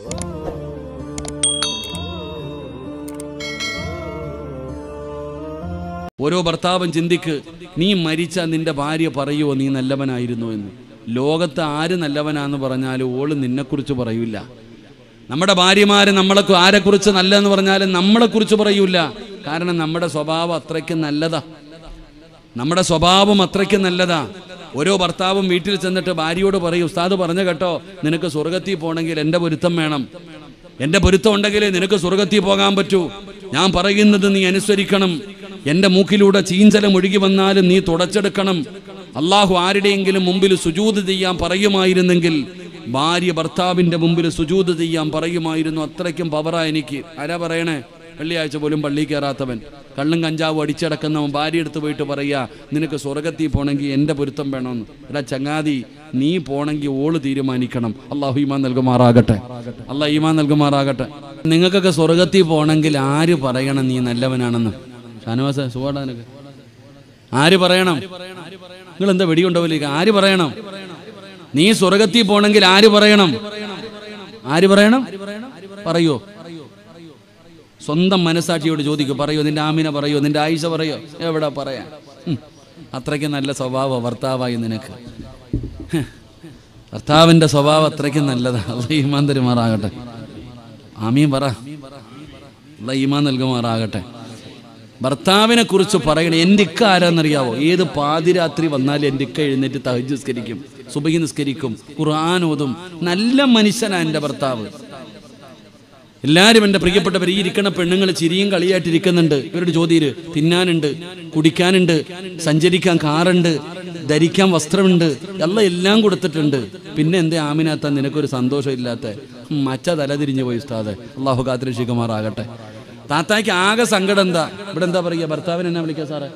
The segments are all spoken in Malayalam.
ഓരോ ഭർത്താവും ചിന്തിക്ക് നീ മരിച്ച നിന്റെ ഭാര്യ പറയുമോ നീ നല്ലവനായിരുന്നു എന്ന് ലോകത്ത് ആര് നല്ലവനാന്ന് പറഞ്ഞാലും ഓള് നിന്നെക്കുറിച്ച് പറയൂല നമ്മുടെ ഭാര്യമാര് നമ്മളെ ആരെക്കുറിച്ച് നല്ലതെന്ന് പറഞ്ഞാലും നമ്മളെക്കുറിച്ച് പറയൂല കാരണം നമ്മുടെ സ്വഭാവം അത്രയ്ക്ക് നല്ലതാ നമ്മുടെ സ്വഭാവം അത്രയ്ക്ക് നല്ലതാ ഓരോ ഭർത്താവും വീട്ടിൽ ചെന്നിട്ട് ഭാര്യയോട് പറയും ഉസ്താദ് പറഞ്ഞ കേട്ടോ നിനക്ക് സ്വർഗത്തിൽ പോകണമെങ്കിൽ എൻ്റെ പൊരുത്തം വേണം എൻ്റെ പൊരുത്തം ഉണ്ടെങ്കിലേ നിനക്ക് സ്വർഗത്തിൽ പോകാൻ പറ്റൂ ഞാൻ പറയുന്നത് നീ അനുസരിക്കണം എൻ്റെ മൂക്കിലൂടെ ചീഞ്ചലം ഒഴുകി വന്നാലും നീ തുടച്ചെടുക്കണം അള്ളാഹു ആരുടെയെങ്കിലും മുമ്പിൽ സുജൂത് ചെയ്യാൻ പറയുമായിരുന്നെങ്കിൽ ഭാര്യ ഭർത്താവിൻ്റെ മുമ്പിൽ സുജൂത് ചെയ്യാൻ പറയുമായിരുന്നു അത്രയ്ക്കും പവറാ എനിക്ക് ആരാ പറയണേ വെള്ളിയാഴ്ച പോലും പള്ളി കയറാത്തവൻ കള്ളും കഞ്ചാവും അടിച്ചടക്കുന്നവൻ ഭാര്യ എടുത്ത് പോയിട്ട് പറയാ നിനക്ക് സ്വർഗത്തിൽ പോണെങ്കിൽ എൻ്റെ പൊരുത്തം വേണമെന്ന് എടാ ചങ്ങാതി നീ പോണെങ്കിൽ ഓള് തീരുമാനിക്കണം അള്ളാഹു ഈമാൻ നൽകുമാറാകട്ടെ അള്ളാഹ് ഈമാൻ നൽകുമാറാകട്ടെ നിങ്ങൾക്കൊക്കെ സ്വർഗത്തിൽ പോണെങ്കിൽ ആര് പറയണം നീ നല്ലവനാണെന്ന് ഷാനവാസ സുഖാടാ നിനക്ക് ആര് പറയണം നിങ്ങൾ എന്താ വെടിയുണ്ടാവില്ല ആര് പറയണം നീ സ്വർഗത്തിൽ പോണെങ്കിൽ ആര് പറയണം ആര് പറയണം പറയോ സ്വന്തം മനസാക്ഷിയോട് ചോദിക്കും പറയോ നിന്റെ ആമിന പറയോ നിന്റെ ആയിഷ പറയോ എവിടെ പറയാ ഹും. അത്രയ്ക്ക് നല്ല സ്വഭാവ ഭർത്താവായി നിനക്ക് ഹ്. ഭർത്താവിന്റെ സ്വഭാവം അത്രയ്ക്ക് നല്ലതാ അല്ല ഈമാൻ തരുമാറാകട്ടെ ആമീൻ പറ അല്ല ഈമാൻ നൽകുമാറാകട്ടെ ഭർത്താവിനെ കുറിച്ച് പറയണേ എൻ്റെ ഇക്ക ആരാന്നറിയാവോ ഏത് പാതിരാത്രി വന്നാലും എൻ്റെ ഇക്ക എഴുന്നേറ്റ് തഹജ് നിസ്കരിക്കും സുബഹി നിസ്കരിക്കും ഖുർആൻ ഓതും നല്ല മനുഷ്യനാ എൻ്റെ ഭർത്താവ് എല്ലാവരും എൻ്റെ പ്രിയപ്പെട്ടവർ ഈ ഇരിക്കണ പെണ്ണുങ്ങൾ ചിരിയും കളിയായിട്ടിരിക്കുന്നുണ്ട് ഇവരുടെ ചോദ്യം തിന്നാനുണ്ട് കുടിക്കാനുണ്ട് സഞ്ചരിക്കാൻ കാറുണ്ട് ധരിക്കാൻ വസ്ത്രമുണ്ട് എല്ലാം എല്ലാം കൊടുത്തിട്ടുണ്ട് പിന്നെ എന്തേ ആമിനാത്ത നിനക്കൊരു സന്തോഷമില്ലാത്ത മച്ച തല തിരിഞ്ഞു പോയി ഉസ്താദ് അള്ളാഹു കാത്തിരക്ഷിക്കുമാറാകട്ടെ താത്തായ്ക്ക് ആകെ സങ്കടം എന്താ ഇവിടെ എന്താ പറയുക ഭർത്താവിനെ എന്നാ വിളിക്കുക സാറേ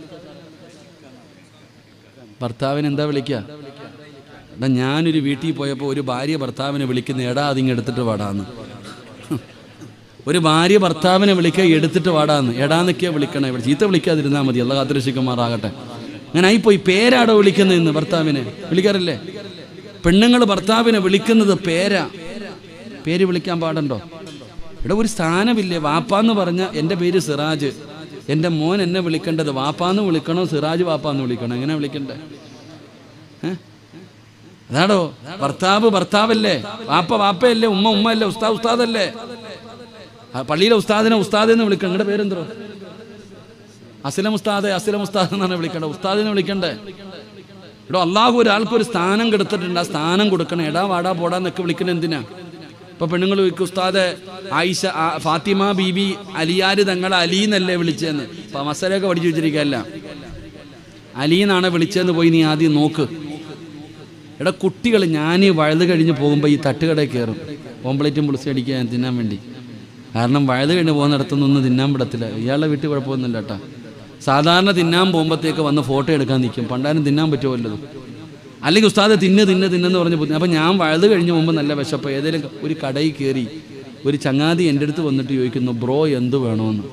ഭർത്താവിനെ എന്താ വിളിക്കുക എടാ ഞാനൊരു വീട്ടിൽ പോയപ്പോൾ ഒരു ഭാര്യ ഭർത്താവിനെ വിളിക്കുന്ന എടാ അതിങ്ങ് എടുത്തിട്ട് വാടാന്ന് ഒരു ഭാര്യ ഭർത്താവിനെ വിളിക്കുക എടുത്തിട്ട് വാടാന്ന് എടാന്നൊക്കെയാ വിളിക്കണേ ഇവിടെ ചീത്ത വിളിക്കാതിരുന്നാൽ മതി അല്ല കാത്തിരക്ഷിക്കുമാറാകട്ടെ അങ്ങനെ ആയിപ്പോയി പേരാടോ വിളിക്കുന്നത് ഇന്ന് ഭർത്താവിനെ വിളിക്കാറില്ലേ പെണ്ണുങ്ങൾ ഭർത്താവിനെ വിളിക്കുന്നത് പേരാ പേര് വിളിക്കാൻ പാടുണ്ടോ ഇവിടെ ഒരു സ്ഥാനമില്ലേ വാപ്പാന്ന് പറഞ്ഞ എൻ്റെ പേര് സിറാജ് എൻ്റെ മോൻ എന്നെ വിളിക്കേണ്ടത് വാപ്പാന്ന് വിളിക്കണോ സിറാജ് വാപ്പാന്ന് വിളിക്കണോ എങ്ങനെ വിളിക്കണ്ടേ ഏ? അതാടോ ഭർത്താവ് ഭർത്താവല്ലേ വാപ്പ വാപ്പയല്ലേ ഉമ്മ ഉമ്മയല്ലേ ഉസ്താദ് ഉസ്താദല്ലേ ആ പള്ളിയിലെ ഉസ്താദിനെ ഉസ്താദ് എന്ന് വിളിക്കണം നിങ്ങളുടെ പേരെന്തോ അസ്ലം ഉസ്താദ് അസ്ലം ഉസ്താദ് എന്നാണ് വിളിക്കേണ്ടത് ഉസ്താദിനെ വിളിക്കണ്ടേ എടോ അള്ളാഹു ഒരാൾക്ക് ഒരു സ്ഥാനം കൊടുത്തിട്ടുണ്ട് ആ സ്ഥാനം കൊടുക്കണം എടാ വാടാ പോടാ എന്നൊക്കെ വിളിക്കണം എന്തിനാ ഇപ്പൊ പെണ്ണുങ്ങൾ ചോദിക്കും ഉസ്താദ് ആയിഷ ആ, ഫാത്തിമ ബീബി അലിയാര് തങ്ങളെ അലി എന്നല്ലേ വിളിച്ചതെന്ന് അപ്പൊ മസലൊക്കെ പഠിച്ചു വെച്ചിരിക്കല്ല അലി എന്നാണ് വിളിച്ചതെന്ന് പോയി നീ ആദ്യം നോക്ക് എടാ കുട്ടികൾ ഞാൻ ഈ വഴുത് കഴിഞ്ഞ് പോകുമ്പോൾ ഈ തട്ടുകടയിൽ കയറും ഓംപ്ലേറ്റും പുളിസി അടിക്കാൻ തിന്നാൻ വേണ്ടി കാരണം വഴുത് കഴിഞ്ഞ് പോകുന്നിടത്തൊന്നും തിന്നാൻ വിടത്തില്ല ഇയാളുടെ വീട്ടിൽ കുഴപ്പമൊന്നുമില്ല കേട്ടാ സാധാരണ തിന്നാൻ പോകുമ്പോഴത്തേക്ക് വന്ന് ഫോട്ടോ എടുക്കാൻ നിൽക്കും പണ്ടാരും തിന്നാൻ പറ്റുമല്ലോ അല്ലെങ്കിൽ ഉസ്താദ് തിന്ന് തിന്ന് തിന്നെന്ന് പറഞ്ഞ് ബുദ്ധി അപ്പം ഞാൻ വഴുത് കഴിഞ്ഞ് പോകുമ്പോൾ നല്ല വിശപ്പ് ഏതെങ്കിലും ഒരു കടയിൽ കയറി ഒരു ചങ്ങാതി എൻ്റെ അടുത്ത് വന്നിട്ട് ചോദിക്കുന്നു ബ്രോ എന്ത് വേണമെന്ന്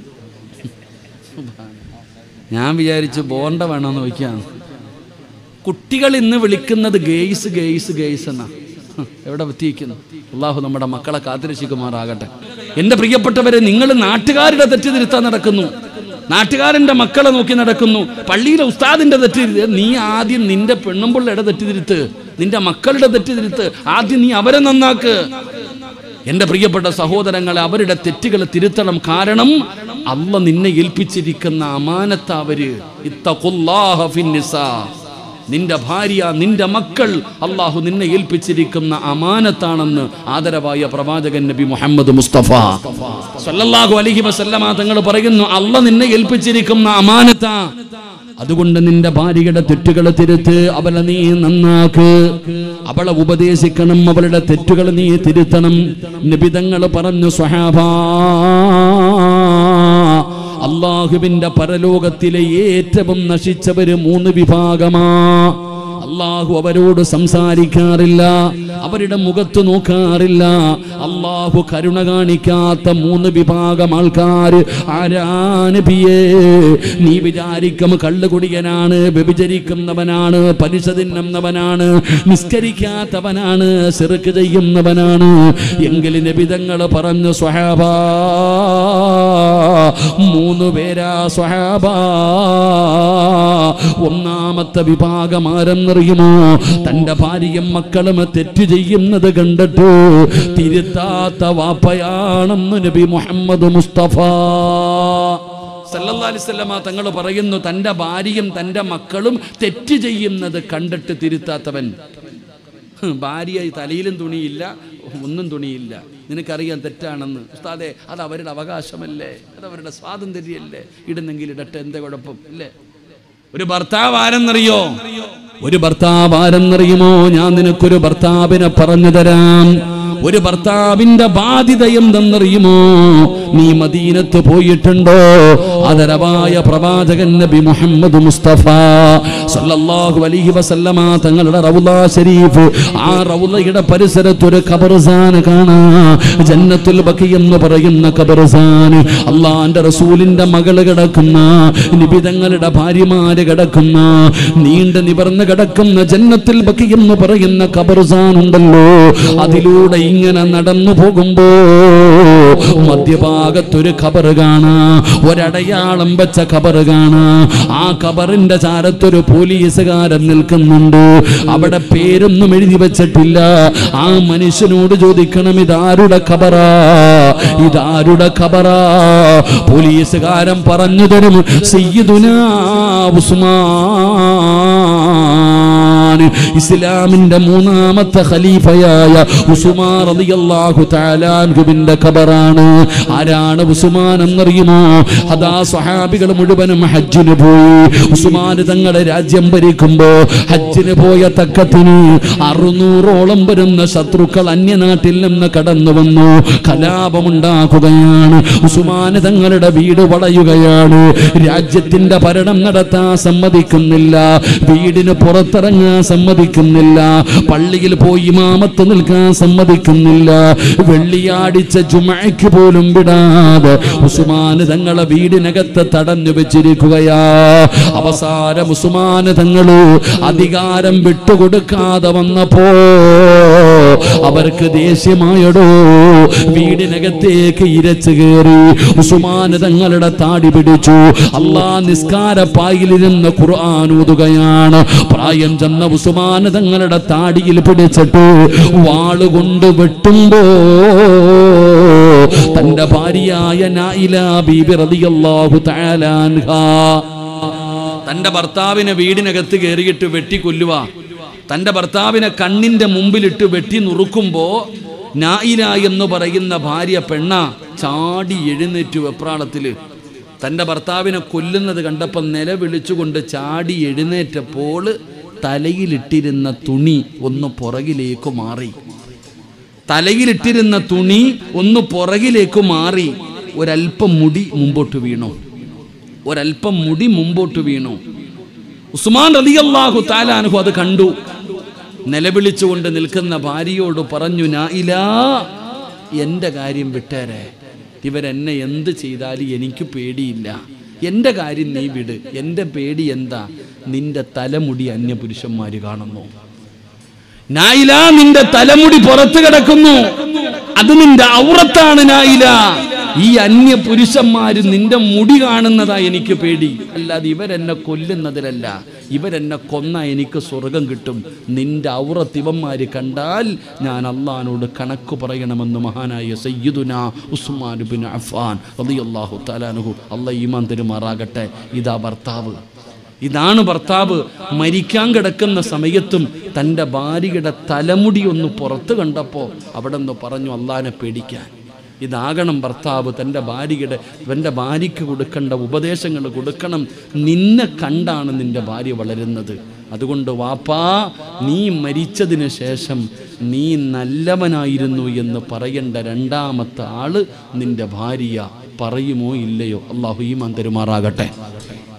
ഞാൻ വിചാരിച്ചു ബോണ്ട വേണമെന്ന് ചോദിക്കാന്ന് കുട്ടികൾ ഇന്ന് വിളിക്കുന്നത് ഗെയ്സ് ഗെയ്സ് ഗെയ്സ് എന്നാ ഹ്, എവിടെ എത്തിയിരിക്കുന്നു അള്ളാഹു നമ്മുടെ മക്കളെ കാത്തിരക്ഷിക്കുമാറാകട്ടെ എൻ്റെ പ്രിയപ്പെട്ടവരെ നിങ്ങൾ നാട്ടുകാരുടെ തെറ്റ് തിരുത്താൻ നടക്കുന്നു നാട്ടുകാരൻ്റെ മക്കളെ നോക്കി നടക്കുന്നു പള്ളിയിലെ ഉസ്താദിന്റെ തെറ്റ് തിരുത്ത് നീ ആദ്യം നിന്റെ പെണ്ണുമ്പിള്ളയുടെ തെറ്റ് തിരുത്ത് നിന്റെ മക്കളുടെ തെറ്റ് തിരുത്ത് ആദ്യം നീ അവരെ നന്നാക്ക് എന്റെ പ്രിയപ്പെട്ട സഹോദരങ്ങളെ അവരുടെ തെറ്റുകൾ തിരുത്തണം കാരണം അല്ല നിന്നെ ഏൽപ്പിച്ചിരിക്കുന്ന അമാനത്ത അവര് ഇത്തഖുല്ലാഹ ഫിന്നിസാ. നിന്റെ ഭാര്യ നിന്റെ മക്കൾ അള്ളാഹു നിന്നെ ഏൽപ്പിച്ചിരിക്കുന്ന അമാനത്താണെന്ന് ആദരവായ പ്രവാചകൻ നബി മുഹമ്മദ് മുസ്തഫ സല്ലല്ലാഹു അലൈഹി വസല്ലമ തങ്ങൾ പറയുന്നു അല്ല നിന്നെ ഏൽപ്പിച്ചിരിക്കുന്ന അമാനത്ത അതുകൊണ്ട് നിന്റെ ഭാര്യയുടെ തെറ്റുകൾ തിരുത്ത് അവളെ നീ നന്നാക്ക് അവളെ ഉപദേശിക്കണം അവളുടെ തെറ്റുകൾ നീ തിരുത്തണം നിബിതങ്ങൾ പറഞ്ഞു സ്വഹാബാ അള്ളാഹുവിന്റെ പരലോകത്തിലെ ഏറ്റവും നശിച്ചവര് മൂന്ന് വിഭാഗമാ അള്ളാഹു അവരോട് സംസാരിക്കാറില്ല അവരുടെ മുഖത്ത് നോക്കാറില്ല അള്ളാഹു കരുണ കാണിക്കാത്ത മൂന്ന് വിഭാഗം ആൾക്കാർ ആരാനബിയേ നീ വിചാരിക്കും കള്ളുകുടിയനാണ് വ്യഭിചരിക്കുന്നവനാണ് പലിശ തിന്നുന്നവനാണ് നിസ്കരിക്കാത്തവനാണ് ചെറുക്ക് ചെയ്യുന്നവനാണ് എങ്കിൽ നബിതങ്ങൾ പറഞ്ഞു സ്വഹാബ മൂന്ന് പേരാ സ്വഹാബ ഒന്നാമത്തെ വിഭാഗം ആരെന്നറിയുമോ തന്റെ ഭാര്യയും മക്കളും തെറ്റ് ചെയ്യുന്നത് കണ്ടിട്ട് തിരുത്താത്ത വാപ്പയാണെന്ന് നബി മുഹമ്മദ് മുസ്തഫ സല്ലല്ലാഹു അലൈഹി വസല്ലമ തങ്ങൾ പറയുന്നു തന്റെ ഭാര്യയും തന്റെ മക്കളും തെറ്റ് ചെയ്യുന്നത് കണ്ടിട്ട് തിരുത്താത്തവൻ ഹ്, ഭാര്യ തലയിലും തുണിയില്ല ഒന്നും തുണിയില്ല നിനക്കറിയാൻ തെറ്റാണെന്ന് ഉസ്താദെ അത് അവരുടെ അവകാശമല്ലേ അത് അവരുടെ സ്വാതന്ത്ര്യമല്ലേ ഇടുന്നെങ്കിൽ ഇടട്ടെ എന്താ കുഴപ്പം ഇല്ലേ ഒരു ഭർത്താവ് ആരെന്നറിയോ ഒരു ഭർത്താവ് ആരെന്നറിയുമോ ഞാൻ നിനക്കൊരു ഭർത്താവിനെ പറഞ്ഞു തരാം ഒരു ഭർത്താവിന്റെ ബാധ്യത എന്തെന്നറിയുമോ നീ മദീനത്ത് പോയിട്ടുണ്ടോ ആദരവായ പ്രവാചകൻ നബി മുഹമ്മദ് മുസ്തഫ സല്ലല്ലാഹു അലൈഹി വസല്ലമ തങ്ങളുടെ റൗള ശരീഫ് ആ റൗളയുടെ പരിസരത്ത് ഒരു ഖബർസാൻ കാണാ ജന്നത്തുൽ ബഖി എന്ന് പറയുന്ന ഖബർസാൻ അള്ളാന്റെ റസൂലിന്റെ മകള് കിടക്കുന്ന നിബിതങ്ങളുടെ ഭാര്യമാര് കിടക്കുന്ന നീണ്ട് നിവർന്ന് കിടക്കുന്ന ജന്നത്തുൽ ബഖി എന്ന് പറയുന്ന ഖബർസാൻ ഉണ്ടല്ലോ അതിലൂടെ ഇങ്ങനെ നടന്നു പോകുമ്പോ മധ്യഭാഗത്തൊരു ഖബർ കാണാ ഒരടയാളം വെച്ച ഖബർ കാണാ ആ ഖബറിന്റെ ചാരത്തൊരു പോലീസുകാരൻ നിൽക്കുന്നുണ്ട് അവിടെ പേരൊന്നും എഴുതി വെച്ചിട്ടില്ല ആ മനുഷ്യനോട് ചോദിക്കണം ഇതാരുടെ ഖബറാ ഇതാരുടെ ഖബറാ പോലീസുകാരൻ പറഞ്ഞു തരും സയ്യിദുനാ ഉസ്മാൻ ഇസ്ലാമിന്റെ മൂന്നാമത്തെ ഖലീഫയായ ഉസ്മാൻ റളിയല്ലാഹു തആല അൻഹുവിന്റെ ഖബറാണ് ആരാണ് ഉസ്മാൻ എന്നറിയുമോ അതാ സ്വഹാബികൾ മുഴുവനും ഹജ്ജിന് പോയി ഉസ്മാൻ തങ്ങളുടെ രാജ്യം ഭരിക്കുമ്പോ ഹജ്ജിന് പോയ തക്കത്തിന് അറുന്നൂറോളം വരുന്ന ശത്രുക്കൾ അന്യനാട്ടിൽ നിന്ന് കടന്നു വന്നു കലാപമുണ്ടാക്കുകയാണ് ഉസ്മാൻ തങ്ങളുടെ വീട് വളയുകയാണ് രാജ്യത്തിന്റെ ഭരണം നടത്താൻ സമ്മതിക്കുന്നില്ല വീടിന് പുറത്തിറങ്ങാൻ സമ്മതിക്കുന്നില്ല പള്ളിയിൽ പോയി ഇമാമത്ത് നിൽക്കാൻ സമ്മതിക്കുന്നില്ല വെള്ളിയാടിച്ച ജുമയ്ക്ക് പോലും വിടാതെ ഉസ്മാന് തങ്ങളെ വീടിനകത്ത് തടഞ്ഞു വെച്ചിരിക്കുകയാ അവസാനം ഉസ്മാന് തങ്ങള് അധികാരം വിട്ടുകൊടുക്കാതെ വന്നപ്പോ അവർക്ക് ദേഷ്യമായടോ വീടിനകത്തേക്ക് ഇരച്ചു കയറി ഉസ്മാന് തങ്ങളുടെ താടി പിടിച്ചു അള്ളാ നിസ്കാരപ്പായിലിരുന്ന് ഖുർആൻ ഊതുകയാണ് പ്രായം ചെന്ന ഉസ്മാന് തങ്ങളുടെ താടിയിൽ പിടിച്ചിട്ട് വാളുകൊണ്ട് വെട്ടുമ്പോ തന്റെ ഭാര്യയായ നായില ബീബി റളിയല്ലാഹു തആല അൻഹാ തന്റെ ഭർത്താവിനെ വീടിനകത്ത് കയറിയിട്ട് വെട്ടി കൊല്ലുക തന്റെ ഭർത്താവിനെ കണ്ണിന്റെ മുമ്പിലിട്ട് വെട്ടി നുറുക്കുമ്പോ നായില എന്ന് പറയുന്ന ഭാര്യ പെണ്ണ ചാടി എഴുന്നേറ്റു വെപ്രാളത്തില് തന്റെ ഭർത്താവിനെ കൊല്ലുന്നത് കണ്ടപ്പോൾ നിലവിളിച്ചുകൊണ്ട് ചാടി എഴുന്നേറ്റപ്പോൾ തലയിലിട്ടിരുന്ന തുണി ഒന്ന് പുറകിലേക്ക് മാറി തലയിലിട്ടിരുന്ന തുണി ഒന്ന് പുറകിലേക്ക് മാറി ഒരല്പം മുടി മുമ്പോട്ട് വീണു ഒരല്പം മുടി മുമ്പോട്ട് വീണു ഉസ്മാൻ റളിയല്ലാഹു താലാനുഹു അത് കണ്ടു നിലവിളിച്ചുകൊണ്ട് നിൽക്കുന്ന ഭാര്യയോട് പറഞ്ഞു നായില എൻ്റെ കാര്യം വിട്ടേരെ ഇവരെന്നെ എന്ത് ചെയ്താലും എനിക്ക് പേടിയില്ല എൻ്റെ കാര്യം നീ വിട് എൻ്റെ പേടി എന്താ നിന്റെ തലമുടി അന്യപുരുഷന്മാര് കാണുന്നു നായില നിന്റെ തലമുടി പുറത്തു കിടക്കുന്നു അത് നിന്റെ ഔറത്താണ് നായില ഈ അന്യ പുരുഷന്മാര് നിന്റെ മുടി കാണുന്നതാ എനിക്ക് പേടി അല്ലാതെ ഇവരെന്നെ കൊല്ലുന്നതിലല്ല ഇവരെന്നെ കൊന്ന എനിക്ക് സ്വർഗം കിട്ടും നിന്റെ ഔറത്ത് ഇവന്മാര് കണ്ടാൽ ഞാൻ അള്ളഹാനോട് കണക്ക് പറയണമെന്ന് മഹാനായ സയ്യിദുന ഉസ്മാൻ ബിൻ അഫ്ഫാൻ റളിയല്ലാഹു തആലാനുഹു അള്ളാഹ് ഈമാൻ തരുമാറാകട്ടെ ഇതാ ഭർത്താവ് ഇതാണ് ഭർത്താവ് മരിക്കാൻ കിടക്കുന്ന സമയത്തും തൻ്റെ ഭാര്യയുടെ തലമുടി ഒന്ന് പുറത്ത് കണ്ടപ്പോൾ അവിടെ നിന്ന് പറഞ്ഞു അള്ളാനെ പേടിക്കാൻ ഇതാകണം ഭർത്താവ് തൻ്റെ ഭാര്യയുടെ തൻ്റെ ഭാര്യയ്ക്ക് കൊടുക്കേണ്ട ഉപദേശങ്ങൾ കൊടുക്കണം നിന്നെ കണ്ടാണ് നിൻ്റെ ഭാര്യ വളരുന്നത് അതുകൊണ്ട് വാപ്പാ നീ മരിച്ചതിന് ശേഷം നീ നല്ലവനായിരുന്നു എന്ന് പറയേണ്ട രണ്ടാമത്തെ ആള് നിന്റെ ഭാര്യ പറയുമോ ഇല്ലയോ അള്ളാഹു ഈമാൻ തരുമാറാകട്ടെ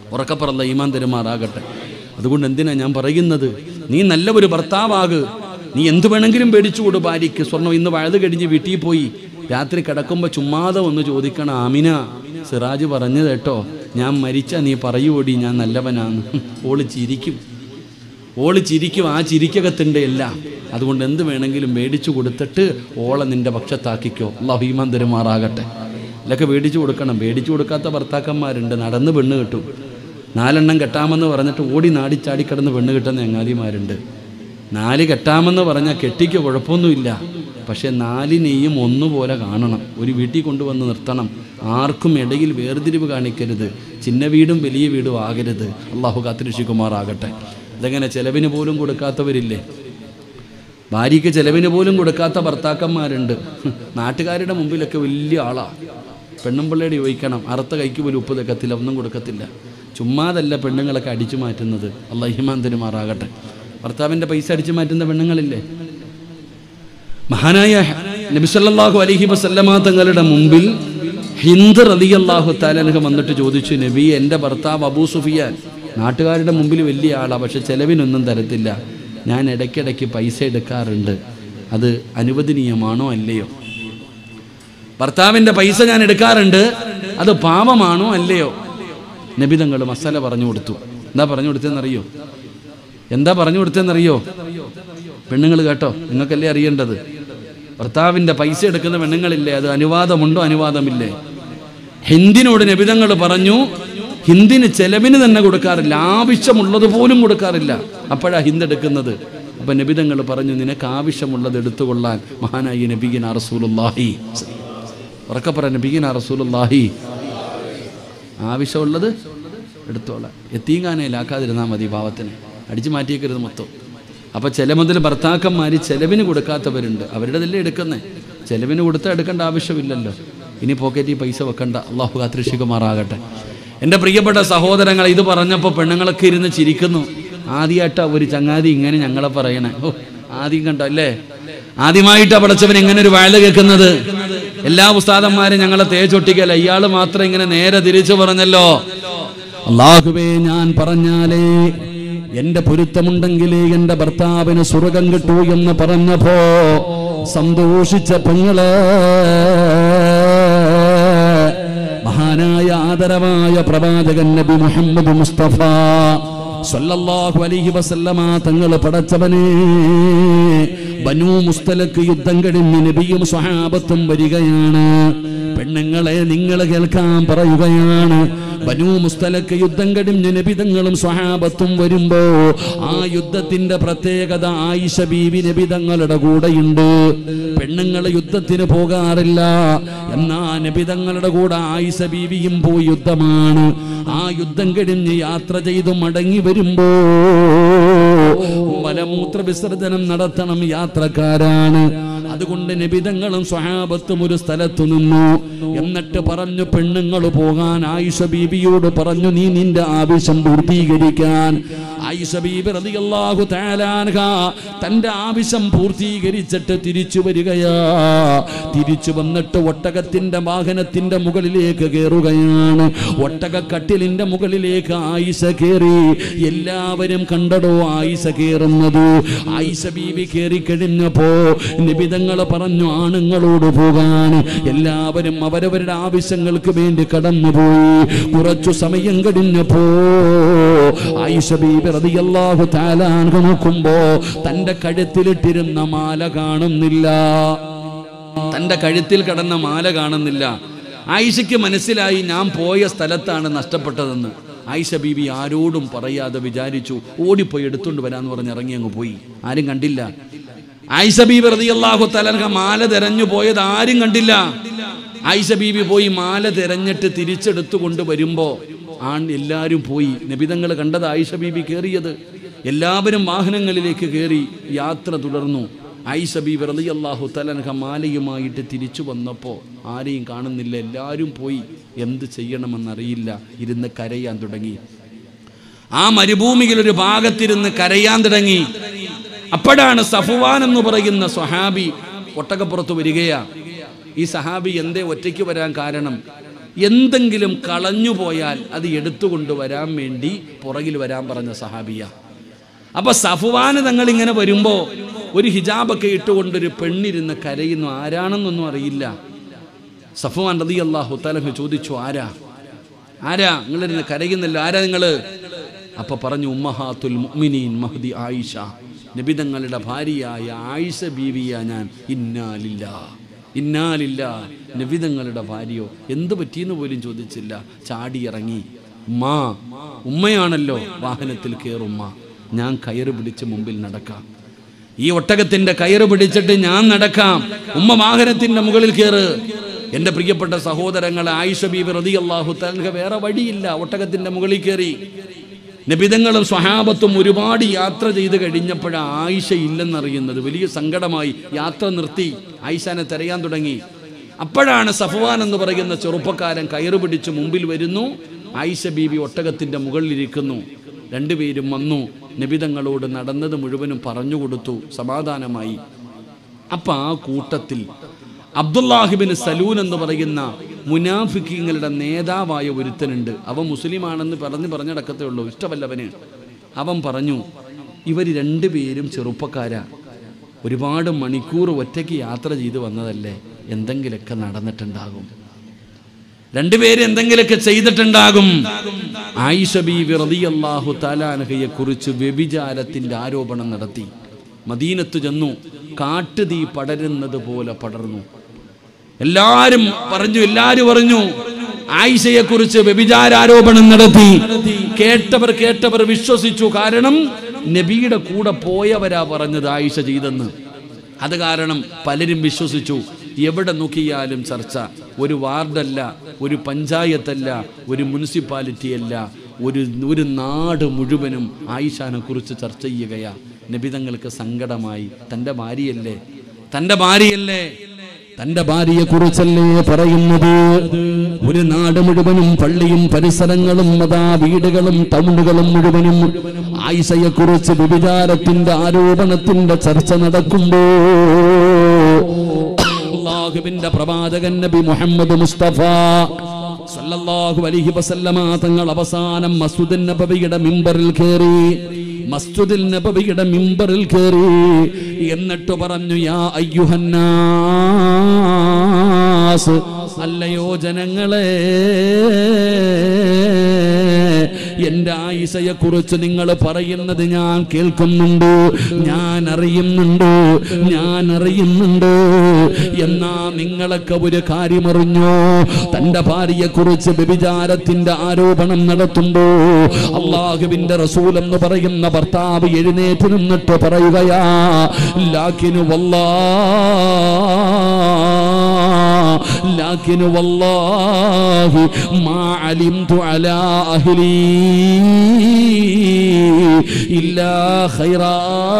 ഉറക്കപ്പറല്ല ഈമാൻ തരുമാറാകട്ടെ അതുകൊണ്ട് എന്തിനാ ഞാൻ പറയുന്നത് നീ നല്ല ഒരു ഭർത്താവാക് നീ എന്ത് വേണമെങ്കിലും മേടിച്ചു കൊടു ഭാര്യയ്ക്ക് സ്വർണം ഇന്ന് വഴുത് കഴിഞ്ഞ് വീട്ടിൽ പോയി രാത്രി കിടക്കുമ്പോൾ ചുമ്മാതെ ഒന്ന് ചോദിക്കണം ആമിന സിറാജ് പറഞ്ഞു കേട്ടോ ഞാൻ മരിച്ച നീ പറയൂടി ഞാൻ നല്ലവനാന്ന് ഓള് ചിരിക്കും ഓള് ചിരിക്കും ആ ചിരിക്കകത്തുണ്ട് എല്ലാം അതുകൊണ്ട് എന്ത് വേണമെങ്കിലും മേടിച്ചു കൊടുത്തിട്ട് ഓളെ നിന്റെ പക്ഷത്താക്കിക്കോ അള്ളാഹു ഈമാൻ തരുമാറാകട്ടെ ഇതൊക്കെ മേടിച്ചു കൊടുക്കണം മേടിച്ചു കൊടുക്കാത്ത ഭർത്താക്കന്മാരുണ്ട് നടന്ന് പെണ്ണ് കിട്ടും നാലെണ്ണം കെട്ടാമെന്ന് പറഞ്ഞിട്ട് ഓടി നാടി ചാടി കിടന്ന് പെണ്ണ് കിട്ടുന്ന ചങ്ങാതിമാരുണ്ട് നാല് കെട്ടാമെന്ന് പറഞ്ഞാൽ കെട്ടിക്ക് കുഴപ്പമൊന്നുമില്ല പക്ഷേ നാലിനെയും ഒന്നുപോലെ കാണണം ഒരു വീട്ടിൽ കൊണ്ടുവന്ന് നിർത്തണം ആർക്കും ഇടയിൽ വേർതിരിവ് കാണിക്കരുത് ചിന്ന വീടും വലിയ വീടും ആകരുത് അള്ളാഹു കാത്തിരക്ഷിക്കുമാറാകട്ടെ ഇതെങ്ങനെ ചെലവിന് പോലും കൊടുക്കാത്തവരില്ലേ ഭാര്യയ്ക്ക് ചെലവിന് പോലും കൊടുക്കാത്ത ഭർത്താക്കന്മാരുണ്ട് നാട്ടുകാരുടെ മുമ്പിലൊക്കെ വലിയ ആളാ പെണ്ണും പിള്ളേടെ ചോദിക്കണം അറുത്ത കൈക്ക് പോലും ഉപ്പ് തെക്കത്തില്ല ഒന്നും കൊടുക്കത്തില്ല ചുമ്മാതല്ല പെണ്ണുങ്ങളൊക്കെ അടിച്ചു മാറ്റുന്നത് അള്ളാഹിമാൻ തരുമാറാകട്ടെ ഭർത്താവിൻ്റെ പൈസ അടിച്ചു മാറ്റുന്ന പെണ്ണുങ്ങളില്ലേ മഹാനായ നബിസല്ലാഹു അലഹി വസല്ലമ തങ്ങളുടെ മുമ്പിൽ ഹിന്ദ് റലിയല്ലാഹു താലനഹ വന്നിട്ട് ചോദിച്ചു നബി എൻ്റെ ഭർത്താവ് അബൂ സുഫിയാൻ നാട്ടുകാരുടെ മുമ്പിൽ വലിയ ആളാണ് പക്ഷെ ചെലവിനൊന്നും തരത്തില്ല ഞാൻ ഇടയ്ക്കിടയ്ക്ക് പൈസ എടുക്കാറുണ്ട് അത് അനുവദനീയമാണോ അല്ലയോ ഭർത്താവിൻ്റെ പൈസ ഞാൻ എടുക്കാറുണ്ട് അത് പാപമാണോ അല്ലയോ നബിതങ്ങൾ മസാല പറഞ്ഞു കൊടുത്തു എന്താ പറഞ്ഞു കൊടുത്തതെന്നറിയോ എന്താ പറഞ്ഞു കൊടുത്തതെന്നറിയോ പെണ്ണുങ്ങൾ കേട്ടോ നിങ്ങൾക്കല്ലേ അറിയേണ്ടത് ഭർത്താവിൻ്റെ പൈസ എടുക്കുന്ന പെണ്ണുങ്ങളില്ലേ അത് അനുവാദമുണ്ടോ അനുവാദമില്ലേ ഹിന്ദിനോട് നബിതങ്ങൾ പറഞ്ഞു ഹിന്ദിന് ചെലവിന് തന്നെ കൊടുക്കാറില്ല ആവശ്യമുള്ളത് പോലും കൊടുക്കാറില്ല അപ്പോഴാ ഹിന്ദ് എടുക്കുന്നത് അപ്പൊ നബിതങ്ങൾ പറഞ്ഞു നിനക്ക് ആവശ്യമുള്ളത് എടുത്തുകൊള്ളാൻ മഹാനായി നബീന റസൂലുല്ലാഹി ഉറക്കെ പറ നബീന റസൂലുല്ലാഹി ആവശ്യമുള്ളത് എടുത്തോളാം എത്തീങ്കാനയിലാക്കാതിരുന്നാൽ മതി പാവത്തിന് അടിച്ചു മാറ്റിയേക്കരുത് മൊത്തം അപ്പോൾ ചില മുതൽ ഭർത്താക്കന്മാർ ചെലവിന് കൊടുക്കാത്തവരുണ്ട് അവരുടെതല്ലേ എടുക്കുന്നേ ചെലവിന് കൊടുത്താൽ എടുക്കേണ്ട ആവശ്യമില്ലല്ലോ ഇനി പോക്കറ്റിൽ പൈസ വെക്കണ്ട അള്ളാഹു കാത്തിരക്ഷിക്കുമാറാകട്ടെ എൻ്റെ പ്രിയപ്പെട്ട സഹോദരങ്ങൾ ഇത് പറഞ്ഞപ്പോൾ പെണ്ണുങ്ങളൊക്കെ ഇരുന്ന് ചിരിക്കുന്നു ആദ്യമായിട്ടാ ഒരു ചങ്ങാതി ഇങ്ങനെ ഞങ്ങളെ പറയണേ ഓ ആദ്യം കണ്ടോ അല്ലേ ആദ്യമായിട്ടാ പടച്ചവൻ എങ്ങനെ ഒരു വാഴ കേൾക്കുന്നത് എല്ലാ ഉസ്താദന്മാരും ഞങ്ങളെ തേച്ചൊട്ടിക്കല്ല ഇയാൾ മാത്രം ഇങ്ങനെ നേരെ തിരിച്ചു പറഞ്ഞല്ലോ അള്ളാഹുവേ ഞാൻ പറഞ്ഞാലേ എന്റെ പൊരുത്തമുണ്ടെങ്കിലേ എന്റെ ഭർത്താവിന് സ്വർഗം കിട്ടൂ എന്ന് പറഞ്ഞപ്പോ സന്തോഷിച്ച പെങ്ങള് മഹാനായ ആദരവായ പ്രവാചകൻ നബി മുഹമ്മദ് മുസ്തഫ സല്ലല്ലാഹു അലൈഹി വസല്ലമ തങ്ങൾ പടച്ചവനെ ബനു മുസ്തലക്ക് യുദ്ധം കഴിഞ്ഞ് നബിയും സ്വഹാബത്തും വരികയാണ് പെണ്ണുങ്ങളെ നിങ്ങൾ കേൾക്കാൻ പറയുകയാണ് ബനു മുസ്തലക്ക് യുദ്ധം കഴിഞ്ഞ് നബിതങ്ങളും സ്വഹാബത്തും വരുമ്പോ ആ യുദ്ധത്തിന്റെ പ്രത്യേകത ആയിഷ ബീവി നബിതങ്ങളുടെ കൂടെയുണ്ട് പെണ്ണുങ്ങൾ യുദ്ധത്തിന് പോകാറില്ല എന്നാ നബിതങ്ങളുടെ കൂടെ ആയിഷ ബീവിയും പോയി യുദ്ധമാണ് ആ യുദ്ധം കഴിഞ്ഞ് യാത്ര ചെയ്തു മടങ്ങി വരുമ്പോ മലമൂത്ര വിസർജനം നടത്തണം യാത്രക്കാരാണ് അതുകൊണ്ട് നബിതങ്ങളും സ്വഹാബത്തും ഒരു സ്ഥലത്തു നിന്നു എന്നിട്ട് പറഞ്ഞു പെണ്ണുങ്ങൾ പോകാൻ ആയിഷ ബീബിയോട് പറഞ്ഞു നീ നിന്റെ ആവശ്യം പൂർത്തീകരിക്കാൻ ആയിഷ ബീബി റളിയല്ലാഹു തആലാൻഹ തന്റെ ആവശ്യം പൂർത്തീകരിച്ചിട്ട് തിരിച്ചു വരികയാ തിരിച്ചു വന്നിട്ട് ഒട്ടകത്തിന്റെ വാഹനത്തിന്റെ മുകളിലേക്ക് കയറുകയാണ് ഒട്ടക കട്ടിലിന്റെ മുകളിലേക്ക് ആയിഷ കയറി എല്ലാവരും കണ്ടടോ ആയിഷ കയറുന്നത് ആയിഷ ബീബി കയറി കഴിഞ്ഞപ്പോ നിബിതങ്ങൾ പറഞ്ഞു ആണുങ്ങളോട് പോകാൻ എല്ലാവരും അവരവരുടെ ആവശ്യങ്ങൾക്ക് വേണ്ടി കടന്നുപോയി കുറച്ചു സമയം കഴിഞ്ഞപ്പോ ആയിഷ ബീബി റളിയല്ലാഹു തആലാൻ നോക്കുമ്പോ തന്റെ കഴുത്തിലിട്ടിരുന്ന മാല കാണുന്നില്ല തന്റെ കഴുത്തിൽ കിടന്ന മാല കാണുന്നില്ല ആയിഷയ്ക്ക് മനസ്സിലായി ഞാൻ പോയ സ്ഥലത്താണ് നഷ്ടപ്പെട്ടതെന്ന് ആയിഷ ബീബി ആരോടും പറയാതെ വിചാരിച്ചു ഓടിപ്പോയി എടുത്തുകൊണ്ട് വരാന്ന് പറഞ്ഞ് ഇറങ്ങി അങ്ങ് പോയി ആരും കണ്ടില്ല ആയിഷ ബീബി റളിയല്ലാഹു തലൻക മാല തെരഞ്ഞു പോയത് ആരും കണ്ടില്ല ആയിഷ ബീബി പോയി മാല തെരഞ്ഞിട്ട് തിരിച്ചെടുത്തു കൊണ്ട് വരുമ്പോ ആൺ എല്ലാവരും പോയി നബിതങ്ങൾ കണ്ടത് ആയിഷ ബീബി കയറിയത് എല്ലാവരും വാഹനങ്ങളിലേക്ക് കയറി യാത്ര തുടർന്നു ഐഷ ബീബി റളിയല്ലാഹു തലൻഹ മാലയുമായിട്ട് തിരിച്ചു വന്നപ്പോൾ ആരെയും കാണുന്നില്ല എല്ലാവരും പോയി എന്ത് ചെയ്യണമെന്നറിയില്ല ഇരുന്ന് കരയാൻ തുടങ്ങി ആ മരുഭൂമിയിൽ ഒരു ഭാഗത്തിരുന്ന് കരയാൻ തുടങ്ങി അപ്പോഴാണ് സഫുവാൻ എന്ന് പറയുന്ന സ്വഹാബി ഒട്ടകപ്പുറത്ത് വരികയാ ഈ സഹാബി എന്തേ ഒറ്റയ്ക്ക് വരാൻ കാരണം എന്തെങ്കിലും കളഞ്ഞു പോയാൽ അത് എടുത്തുകൊണ്ട് വരാൻ വേണ്ടി പുറകിൽ വരാൻ പറഞ്ഞ സഹാബിയ അപ്പൊ സഫുവാന് തങ്ങൾ ഇങ്ങനെ വരുമ്പോ ഒരു ഹിജാബൊക്കെ ഇട്ടുകൊണ്ടൊരു പെണ്ണിരുന്ന് കരയുന്നു ആരാണെന്നൊന്നും അറിയില്ല സഫവാൻ റതി അള്ളാഹു തലഹ് ചോദിച്ചു ആരാ ആരാ നിങ്ങളിരുന്ന് കരയുന്നില്ല ആരാ നിങ്ങള് അപ്പൊ പറഞ്ഞു ഉമ്മഹാത്തുൽ മുഅ്മിനീൻ മഹ്ദി ആയിഷ നബിതങ്ങളുടെ ഭാര്യയായ ആയിഷ ബീവിയ ഞാൻ ഇന്നാലില്ല ഇന്നാലില്ല നബിതങ്ങളുടെ ഭാര്യയോ എന്ത് പറ്റിയെന്ന് പോലും ചോദിച്ചില്ല ചാടിയിറങ്ങി ഉമ്മാ ഉമ്മയാണല്ലോ വാഹനത്തിൽ കയറുമ്മ ഞാൻ കയറ് പിടിച്ച് മുമ്പിൽ നടക്കാം ഈ ഒട്ടകത്തിന്റെ കയറ് പിടിച്ചിട്ട് ഞാൻ നടക്കാം ഉമ്മ വാഹനത്തിന്റെ മുകളിൽ കയറ് എന്റെ പ്രിയപ്പെട്ട സഹോദരങ്ങളെ ആയിഷ ബീബി റതി അള്ളാഹു തങ്ങൾക്ക് വേറെ വഴിയില്ല ഒട്ടകത്തിന്റെ മുകളിൽ കയറി നബിതങ്ങളും സ്വഹാബത്തും ഒരുപാട് യാത്ര ചെയ്ത് കഴിഞ്ഞപ്പോഴാണ് ആയിഷ ഇല്ലെന്നറിയുന്നത് വലിയ സങ്കടമായി യാത്ര നിർത്തി ആയിഷാനെ തിരയാൻ തുടങ്ങി അപ്പോഴാണ് സഫവാൻ എന്ന് പറയുന്ന ചെറുപ്പക്കാരൻ കയറ് പിടിച്ച് മുമ്പിൽ വരുന്നു ആയിഷ ബീബി ഒട്ടകത്തിന്റെ മുകളിലിരിക്കുന്നു രണ്ടുപേരും വന്നു നബിതങ്ങളോട് നടന്നത് മുഴുവനും പറഞ്ഞു കൊടുത്തു സമാധാനമായി അപ്പൊ ആ കൂട്ടത്തിൽ അബ്ദുല്ലാഹിബിൻ സലൂൻ എന്ന് പറയുന്ന മുനാഫിക്കീങ്ങളുടെ നേതാവായ ഒരുത്തനുണ്ട് അവൻ മുസ്ലിമാണെന്ന് പറഞ്ഞ് പറഞ്ഞടക്കത്തേ ഉള്ളൂ ഇഷ്ടമല്ലവന് അവൻ പറഞ്ഞു ഇവർ രണ്ടുപേരും ചെറുപ്പക്കാരാ ഒരുപാട് മണിക്കൂർ ഒറ്റയ്ക്ക് യാത്ര ചെയ്ത് വന്നതല്ലേ എന്തെങ്കിലുമൊക്കെ നടന്നിട്ടുണ്ടാകും രണ്ടുപേര് എന്തെങ്കിലുമൊക്കെ ചെയ്തിട്ടുണ്ടാകും ആയിഷ ബീവി റളിയല്ലാഹു താലാനഹയെ കുറിച്ച് വ്യഭിചാരത്തിന്റെ ആരോപണം നടത്തി മദീനത്ത് ചെന്നു കാട്ടുതീ പടരുന്നത് പോലെ പടർന്നു എല്ലാരും പറഞ്ഞു എല്ലാരും പറഞ്ഞു ആയിഷയെ കുറിച്ച് വ്യഭിചാരാരോപണം നടത്തി കേട്ടവർ കേട്ടവർ വിശ്വസിച്ചു കാരണം നബിയുടെ കൂടെ പോയവരാ പറഞ്ഞത് ആയിഷ ചെയ്തെന്ന് അത് കാരണം പലരും വിശ്വസിച്ചു എവിടെ നോക്കിയാലും ചർച്ച ഒരു വാർഡല്ല ഒരു പഞ്ചായത്തല്ല ഒരു മുനിസിപ്പാലിറ്റി അല്ല ഒരു ഒരു നാട് മുഴുവനും ആയിഷാനെ കുറിച്ച് ചർച്ച ചെയ്യുകയാ നബിതങ്ങൾക്ക് സങ്കടമായി തൻ്റെ ഭാര്യയല്ലേ തൻ്റെ ഭാര്യയല്ലേ തന്റെ ഭാര്യയെ കുറിച്ചല്ലേ പറയുന്നത് ഒരു നാട് മുഴുവനും പള്ളിയും പരിസരങ്ങളും അതാ വീടുകളും ടൗണുകളും മുഴുവനും ആയിഷയെ കുറിച്ച് വിചാരത്തിന്റെ ആരോപണത്തിന്റെ ചർച്ച നടക്കുമ്പോ അള്ളാഹുവിന്റെ പ്രവാചകൻ നബി മുഹമ്മദ് മുസ്തഫ സല്ലല്ലാഹു അലൈഹി വസല്ലമ തങ്ങൾ അവസാനം മസ്ജിദുൻ നബവിയുടെ മിമ്പറിൽ കയറി മസ്ജിദുൽ നബവിയുടെ മിമ്പറിൽ കയറി എന്നിട്ട് പറഞ്ഞു യാ അയ്യുഹന്നാസ് അല്ലയോ ജനങ്ങളെ എന്റെ ആയിസയെ കുറിച്ച് നിങ്ങൾ പറയുന്നത് ഞാൻ കേൾക്കുന്നുണ്ട് ഞാൻ അറിയുന്നുണ്ട് ഞാൻ അറിയുന്നുണ്ട് എന്നാ നിങ്ങളൊക്കെ ഒരു കാര്യം അറിഞ്ഞോ തന്റെ ഭാര്യയെ കുറിച്ച് വ്യഭിചാരത്തിന്റെ ആരോപണം നടത്തുമ്പോ അള്ളാഹുവിന്റെ റസൂൽ എന്ന് പറയുന്ന ഭർത്താവ് എഴുന്നേറ്റ് നിന്നിട്ട് പറയുകയാ ലാക്കിനു വല്ലാ لكن والله ما علمت على أهلي إلا خيرا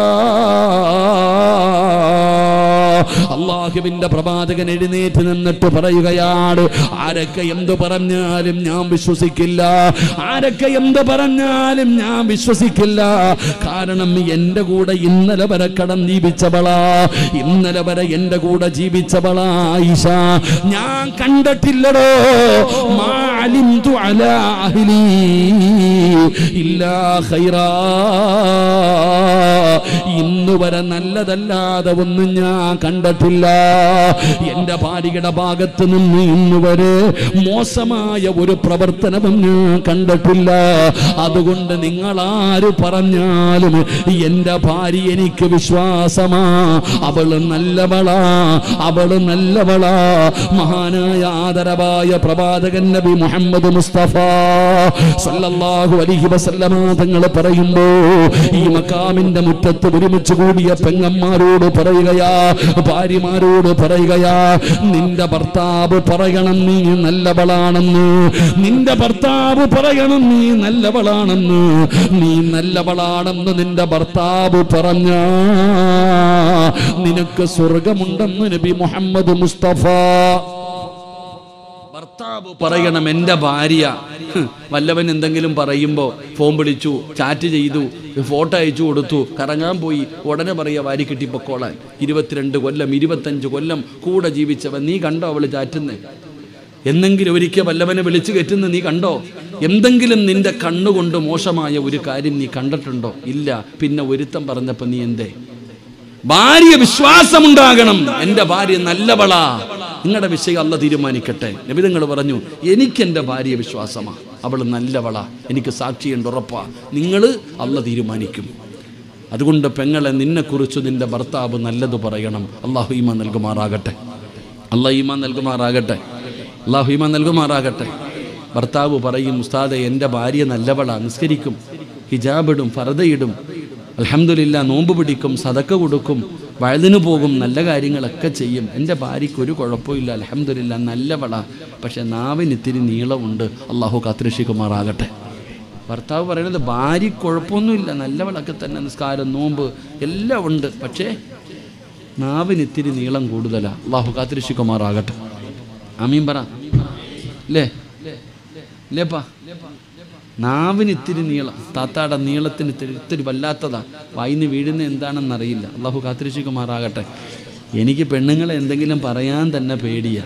അള്ളാഹുവിന്റെ പ്രവാചകൻ എഴുന്നേറ്റ് നിന്നിട്ട് പറയുകയാണ് ആരൊക്കെ എന്ത് പറഞ്ഞാലും ഞാൻ വിശ്വസിക്കില്ല ആരൊക്കെ എന്ത് പറഞ്ഞാലും ഞാൻ വിശ്വസിക്കില്ല കാരണം എന്റെ കൂടെ ഇന്നലെ വരെ കടം ജീവിച്ചവളാ ഇന്നലെ വരെ എന്റെ കൂടെ ജീവിച്ചവളാ ഈശ ഞാൻ കണ്ടിട്ടില്ലടോ മാലിന്തു അലാ അഹ്ലി ഇല്ലാ ഖൈറാ ഇന്ന് വരെ നല്ലതല്ലാതെ ഒന്നും ഞാൻ കണ്ടിട്ടില്ല എന്റെ ഭാര്യയുടെ ഭാഗത്ത് നിന്ന് ഇന്ന് വരെ മോശമായ ഒരു പ്രവർത്തനവും ഞാൻ കണ്ടിട്ടില്ല അതുകൊണ്ട് നിങ്ങൾ ആര് പറഞ്ഞാലും എന്റെ ഭാര്യ എനിക്ക് വിശ്വാസമാ അവള് നല്ലവളാ അവള് നല്ലവളാ മഹാനായ ആദരവായ പ്രവാചകൻ നബി മുഹമ്മദ് മുസ്തഫ സല്ലല്ലാഹു അലൈഹി വസല്ലമ തങ്ങൾ പറയുമ്പോ ഈ മക്കാമിന്റെ മുറ്റത്ത് ഒരുമിച്ച് കൂടിയ പെങ്ങന്മാരോട് പറയുകയാ ഭാര്യമാരോട് പറയുകയാ നിന്റെ ഭർത്താവ് പറയണം നീ നല്ലവളാണെന്ന് നിന്റെ ഭർത്താവ് പറയണം നീ നല്ലവളാണെന്ന് നീ നല്ലവളാണെന്ന് നിന്റെ ഭർത്താവ് പറഞ്ഞ നിനക്ക് സ്വർഗമുണ്ടെന്ന് നബി മുഹമ്മദ് മുസ്തഫ ഭർത്താവ് പറയണം എൻ്റെ ഭാര്യ ഹ്, വല്ലവൻ എന്തെങ്കിലും പറയുമ്പോൾ ഫോൺ വിളിച്ചു ചാറ്റ് ചെയ്തു ഫോട്ടോ അയച്ചു കൊടുത്തു കറങ്ങാൻ പോയി ഉടനെ പറയുക വാരി കിട്ടി പൊക്കോളാൻ ഇരുപത്തിരണ്ട് കൊല്ലം ഇരുപത്തഞ്ച് കൊല്ലം കൂടെ ജീവിച്ചവൻ നീ കണ്ടോ അവള് ചാറ്റുന്നേ എന്നെങ്കിലും ഒരിക്കൽ വല്ലവനെ വിളിച്ചു കയറ്റുന്ന നീ കണ്ടോ എന്തെങ്കിലും നിന്റെ കണ്ണുകൊണ്ട് മോശമായ ഒരു കാര്യം നീ കണ്ടിട്ടുണ്ടോ ഇല്ല പിന്നെ ഒരുത്തം പറഞ്ഞപ്പോൾ നീ എന്തേ ഭാര്യ വിശ്വാസമുണ്ടാകണം എൻ്റെ ഭാര്യ നല്ലവളാ നിങ്ങളുടെ വിഷയം അല്ല തീരുമാനിക്കട്ടെ നബിതങ്ങൾ പറഞ്ഞു എനിക്ക് എൻ്റെ ഭാര്യ വിശ്വാസമാണ് അവൾ നല്ലവളാ എനിക്ക് സാക്ഷിയുണ്ട് ഉറപ്പാ നിങ്ങൾ അല്ല തീരുമാനിക്കും അതുകൊണ്ട് പെങ്ങളെ നിന്നെക്കുറിച്ച് നിന്റെ ഭർത്താവ് നല്ലത് പറയണം അള്ളാഹു ഈമ നൽകുമാറാകട്ടെ അള്ളാഹ് ഈമ നൽകുമാറാകട്ടെ അള്ളാഹു ഈമ നൽകുമാറാകട്ടെ ഭർത്താവ് പറയും ഉസ്താദെ എൻ്റെ ഭാര്യ നല്ലവളാ നിസ്കരിക്കും ഹിജാബിടും ഫറദയിടും അൽഹംദുലില്ല നോമ്പ് പിടിക്കും സതക്ക കൊടുക്കും വഴുതിനു പോകും നല്ല കാര്യങ്ങളൊക്കെ ചെയ്യും എൻ്റെ ഭാര്യയ്ക്ക് ഒരു കുഴപ്പമില്ല അൽഹംദുലില്ല നല്ലവളാ പക്ഷെ നാവിന് ഇത്തിരി നീളമുണ്ട് അള്ളാഹു കാത്തിരക്ഷിക്കുമാറാകട്ടെ ഭർത്താവ് പറയുന്നത് ഭാര്യ കുഴപ്പമൊന്നുമില്ല നല്ലവളൊക്കെ തന്നെ നിസ്കാരം നോമ്പ് എല്ലാം ഉണ്ട് പക്ഷേ നാവിന് ഇത്തിരി നീളം കൂടുതലാണ് അള്ളാഹു കാത്തിരക്ഷിക്കുമാറാകട്ടെ ആമീൻ പറ അല്ലേ ഇല്ലേപ്പാ നാവിന് ഇത്തിരി നീളം താത്താടെ നീളത്തിന് ഇത്തിരി ഇത്തിരി വല്ലാത്തതാ വായിന്ന് വീഴുന്ന എന്താണെന്നറിയില്ല അള്ളാഹു കാത്തിരക്ഷിക്കുമാറാകട്ടെ എനിക്ക് പെണ്ണുങ്ങളെ എന്തെങ്കിലും പറയാൻ തന്നെ പേടിയാ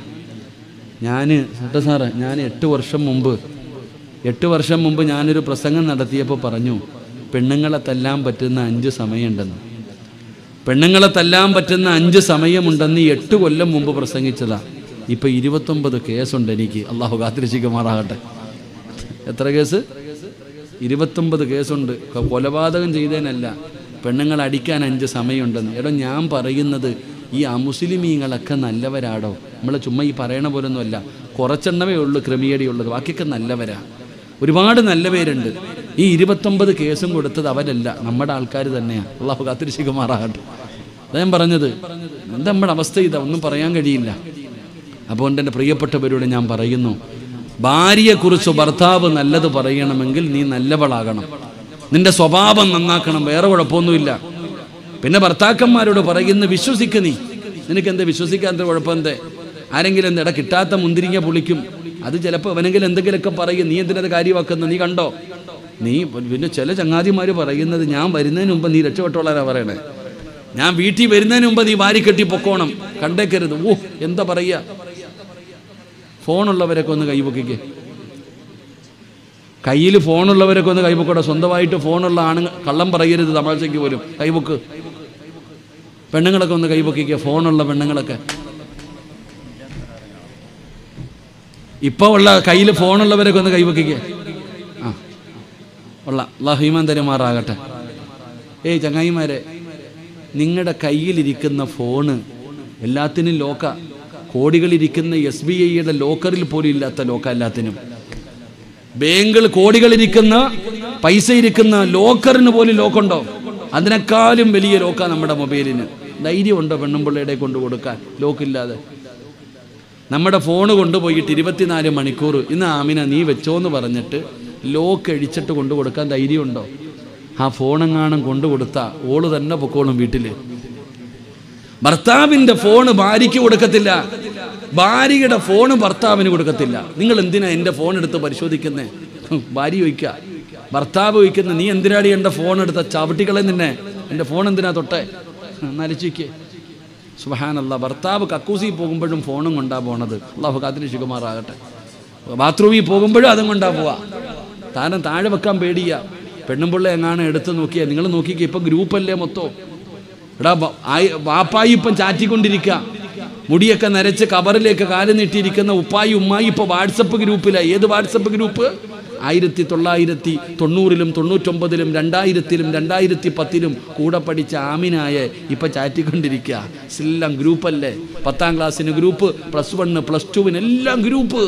ഞാൻ ചേട്ടാ സാറേ ഞാൻ എട്ട് വർഷം മുമ്പ് എട്ട് വർഷം മുമ്പ് ഞാനൊരു പ്രസംഗം നടത്തിയപ്പോൾ പറഞ്ഞു പെണ്ണുങ്ങളെ തല്ലാൻ പറ്റുന്ന അഞ്ച് സമയമുണ്ടെന്ന് പെണ്ണുങ്ങളെ തല്ലാൻ പറ്റുന്ന അഞ്ച് സമയമുണ്ടെന്ന് ഈ എട്ട് കൊല്ലം മുമ്പ് പ്രസംഗിച്ചതാ ഇപ്പൊ ഇരുപത്തൊമ്പത് കേസുണ്ട് എനിക്ക് അള്ളാഹു കാത്തിരക്ഷിക്കുമാറാകട്ടെ എത്ര കേസ് ഇരുപത്തൊമ്പത് കേസുണ്ട് കൊ- കൊലപാതകം ചെയ്തതിനല്ല പെണ്ണുങ്ങളെ അടിക്കാൻ അഞ്ച് സമയമുണ്ടെന്ന് എടോ ഞാൻ പറയുന്നത് ഈ അമുസ്ലിമീങ്ങളൊക്കെ നല്ലവരാടോ നമ്മൾ ചുമ്മാ ഈ പറയണ പോലൊന്നുമല്ല കുറച്ചെണ്ണമേ ഉള്ളൂ ക്രമീയടിയുള്ളത് ബാക്കിയൊക്കെ നല്ലവരാ ഒരുപാട് നല്ല പേരുണ്ട് ഈ ഇരുപത്തൊമ്പത് കേസും കൊടുത്തത് അവരല്ല നമ്മുടെ ആൾക്കാർ തന്നെയാണ് അള്ളാഹു കാത്തിരിശികുമാറാകട്ടെ അതാ ഞാൻ പറഞ്ഞത് എന്താ നമ്മുടെ അവസ്ഥ ഇതാ ഒന്നും പറയാൻ കഴിയില്ല അതുകൊണ്ട് എൻ്റെ പ്രിയപ്പെട്ടവരോട് ഞാൻ പറയുന്നു ഭാര്യയെക്കുറിച്ച് ഭർത്താവ് നല്ലത് പറയണമെങ്കിൽ നീ നല്ലവളാകണം നിന്റെ സ്വഭാവം നന്നാക്കണം വേറെ കുഴപ്പമൊന്നുമില്ല പിന്നെ ഭർത്താക്കന്മാരോട് പറയുന്നു വിശ്വസിക്ക് നീ നിനക്ക് എന്താ വിശ്വസിക്കാത്ത കുഴപ്പം എന്തേ ആരെങ്കിലും എന്താ എടാ കിട്ടാത്ത മുന്തിരിങ്ങ പുളിക്കും അത് ചിലപ്പോൾ അവനെങ്കിലും എന്തെങ്കിലുമൊക്കെ പറയും നീ എന്തിനത് കാര്യമാക്കുന്നു നീ കണ്ടോ നീ പിന്നെ ചില ചങ്ങാതിമാർ പറയുന്നത് ഞാൻ വരുന്നതിന് മുമ്പ് നീ രക്ഷപ്പെട്ടോളാനാ പറയണേ ഞാൻ വീട്ടിൽ വരുന്നതിന് മുമ്പ് നീ വാരി കെട്ടി പൊക്കോണം കണ്ടേക്കരുത് ഓ എന്താ പറയുക ഫോണുള്ളവരൊക്കെ ഒന്ന് കൈപൊക്കിക്ക് കയ്യിൽ ഫോണുള്ളവരൊക്കെ ഒന്ന് കൈപൊക്കോട്ടെ സ്വന്തമായിട്ട് ഫോണുള്ള ആണുങ്ങൾ കള്ളം പറയരുത് തമാശയ്ക്ക് പോലും കൈപൊക്ക് പെണ്ണുങ്ങളൊക്കെ ഒന്ന് കൈപൊക്കിക്കുക ഫോണുള്ള പെണ്ണുങ്ങളൊക്കെ ഇപ്പോൾ ഉള്ള കയ്യിൽ ഫോണുള്ളവരൊക്കെ ഒന്ന് കൈപൊക്കിക്കുക ആ ഉള്ള അള്ളാഹുമാൻ തരുമാറാകട്ടെ ഏയ് ചങ്ങായിമാരെ നിങ്ങളുടെ കയ്യിലിരിക്കുന്ന ഫോണ് എല്ലാത്തിനും ലോക്ക കോടികളിരിക്കുന്ന എസ് ബി ഐയുടെ ലോക്കറിൽ പോലും ഇല്ലാത്ത ലോക്ക എല്ലാത്തിനും ബാങ്കിൽ കോടികളിരിക്കുന്ന പൈസ ഇരിക്കുന്ന ലോക്കറിന് പോലും ലോക്കുണ്ടോ അതിനേക്കാളും വലിയ ലോക്ക നമ്മുടെ മൊബൈലിന് ധൈര്യമുണ്ടോ പെണ്ണുമ്പിള്ളയുടെ കൊണ്ട് കൊടുക്കാൻ ലോക്കില്ലാതെ നമ്മുടെ ഫോണ് കൊണ്ടുപോയിട്ട് ഇരുപത്തിനാല് മണിക്കൂർ ഇന്ന് ആമിന നീ വെച്ചോന്ന് പറഞ്ഞിട്ട് ലോക്ക് അഴിച്ചിട്ട് കൊണ്ടു കൊടുക്കാൻ ധൈര്യമുണ്ടോ ആ ഫോണെങ്ങാനും കൊണ്ടു കൊടുത്താ ഓള് തന്നെ പൊക്കോളും വീട്ടില് ഭർത്താവിന്റെ ഫോണ് ഭാര്യയ്ക്ക് കൊടുക്കത്തില്ല ഭാര്യയുടെ ഫോണ് ഭർത്താവിന് കൊടുക്കത്തില്ല നിങ്ങൾ എന്തിനാ എൻ്റെ ഫോൺ എടുത്ത് പരിശോധിക്കുന്നേ ഹും, ഭാര്യ ചോദിക്കുക ഭർത്താവ് ചോദിക്കുന്ന നീ എന്തിനാടി എൻ്റെ ഫോൺ എടുത്ത ചവിട്ടികളെ നിന്നെ എൻ്റെ ഫോൺ എന്തിനാ തൊട്ടേ നരച്ചിക്ക് സുബഹാനല്ല ഭർത്താവ് കക്കൂസിൽ പോകുമ്പോഴും ഫോണും കൊണ്ടാ പോണത് അള്ളാഹു കാത്തിരി ശുകുമാറാകട്ടെ ബാത്റൂമിൽ പോകുമ്പോഴും അതും കൊണ്ടാ പോവാ താനം താഴെ വെക്കാൻ പേടിയ പെണ്ണുമ്പിള്ള എങ്ങാനും എടുത്ത് നോക്കിയാൽ നിങ്ങൾ നോക്കിക്കുക ഇപ്പം ഗ്രൂപ്പല്ലേ മൊത്തം എടാ ബ- ആയി- വാപ്പായി ഇപ്പം ചാറ്റിക്കൊണ്ടിരിക്കുക മുടിയൊക്കെ നരച്ച് കവറിലേക്ക് കാല് നീട്ടിയിരിക്കുന്ന ഉപ്പായി ഉമ്മായി ഇപ്പോൾ വാട്സപ്പ് ഗ്രൂപ്പിലാണ് ഏത് വാട്സപ്പ് ഗ്രൂപ്പ് ആയിരത്തി തൊള്ളായിരത്തി തൊണ്ണൂറിലും തൊണ്ണൂറ്റൊമ്പതിലും രണ്ടായിരത്തിലും രണ്ടായിരത്തി പത്തിലും കൂടെ പഠിച്ച ആമിനായ ഇപ്പം ചാറ്റിക്കൊണ്ടിരിക്കുക എല്ലാം ഗ്രൂപ്പല്ലേ പത്താം ക്ലാസ്സിന് ഗ്രൂപ്പ് പ്ലസ് വണ്ണ് പ്ലസ് ടുവിന് എല്ലാം ഗ്രൂപ്പ്